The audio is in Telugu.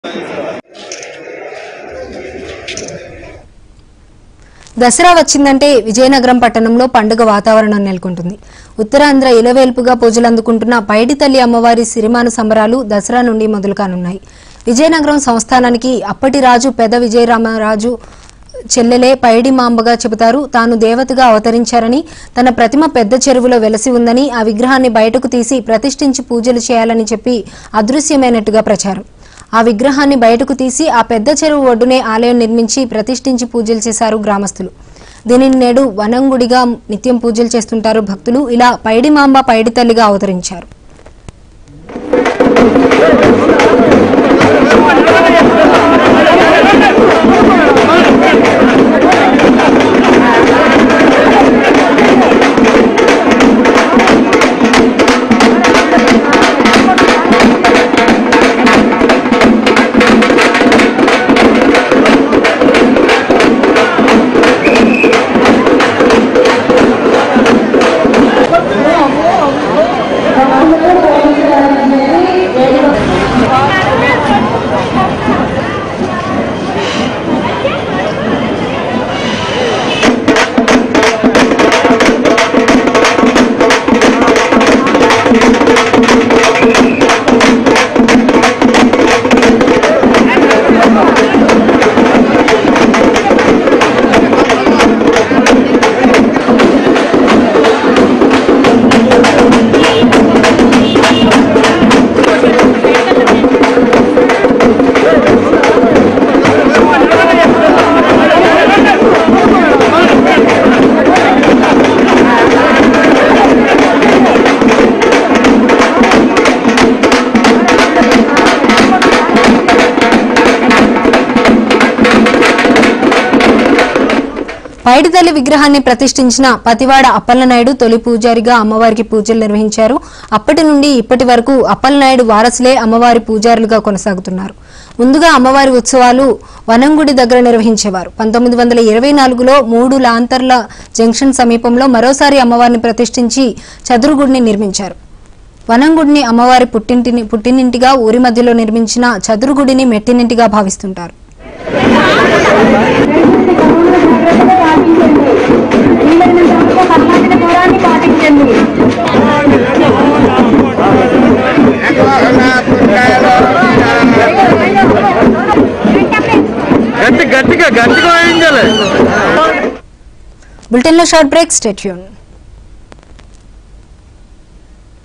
దసరా వచ్చిందంటే విజయనగరం పట్టణంలో పండుగ వాతావరణం నెలకొంటుంది ఉత్తరాంధ్ర ఇలవేల్పుగా పూజలు అందుకుంటున్న పైడి తల్లి అమ్మవారి సిరిమాను సంబరాలు దసరా నుండి మొదలు కానున్నాయి విజయనగరం సంస్థానానికి అప్పటి రాజు పెద విజయరామరాజు చెల్లెలే పైడి మాంబగా చెబుతారు తాను దేవతగా అవతరించారని తన ప్రతిమ పెద్ద చెరువులో వెలసి ఉందని ఆ విగ్రహాన్ని బయటకు తీసి ప్రతిష్ఠించి పూజలు చేయాలని చెప్పి అదృశ్యమైనట్టుగా ప్రచారం ఆ విగ్రహాన్ని బయటకు తీసి ఆ పెద్ద చెరువు ఒడ్డునే ఆలయం నిర్మించి ప్రతిష్ఠించి పూజలు చేశారు గ్రామస్తులు దీనిని నేడు వనంగుడిగా నిత్యం పూజలు చేస్తుంటారు భక్తులు ఇలా పైడి మాంబ పైడి తల్లిగా అవతరించారు పైడితల్లి విగ్రహాన్ని ప్రతిష్ఠించిన పతివాడ అప్పలనాయుడు తొలి పూజారిగా అమ్మవారికి పూజలు నిర్వహించారు అప్పటి నుండి ఇప్పటి వరకు అప్పలనాయుడు వారసులే అమ్మవారి పూజారులుగా కొనసాగుతున్నారు ముందుగా అమ్మవారి ఉత్సవాలు వనంగుడి దగ్గర నిర్వహించేవారు పంతొమ్మిది వందల ఇరవై నాలుగులో మూడు లాంతర్ల జంక్షన్ సమీపంలో మరోసారి అమ్మవారిని ప్రతిష్ఠించి చదురుగుడిని నిర్మించారు వనంగుడిని అమ్మవారి పుట్టింటిని పుట్టినింటిగా ఊరి మధ్యలో నిర్మించిన చదురుగుడిని మెట్టినింటిగా భావిస్తుంటారు గట్టి గట్టిగా గట్టిగా వాయించాలి బులెటిన్లో షార్ట్ బ్రేక్ స్టేట్యూన్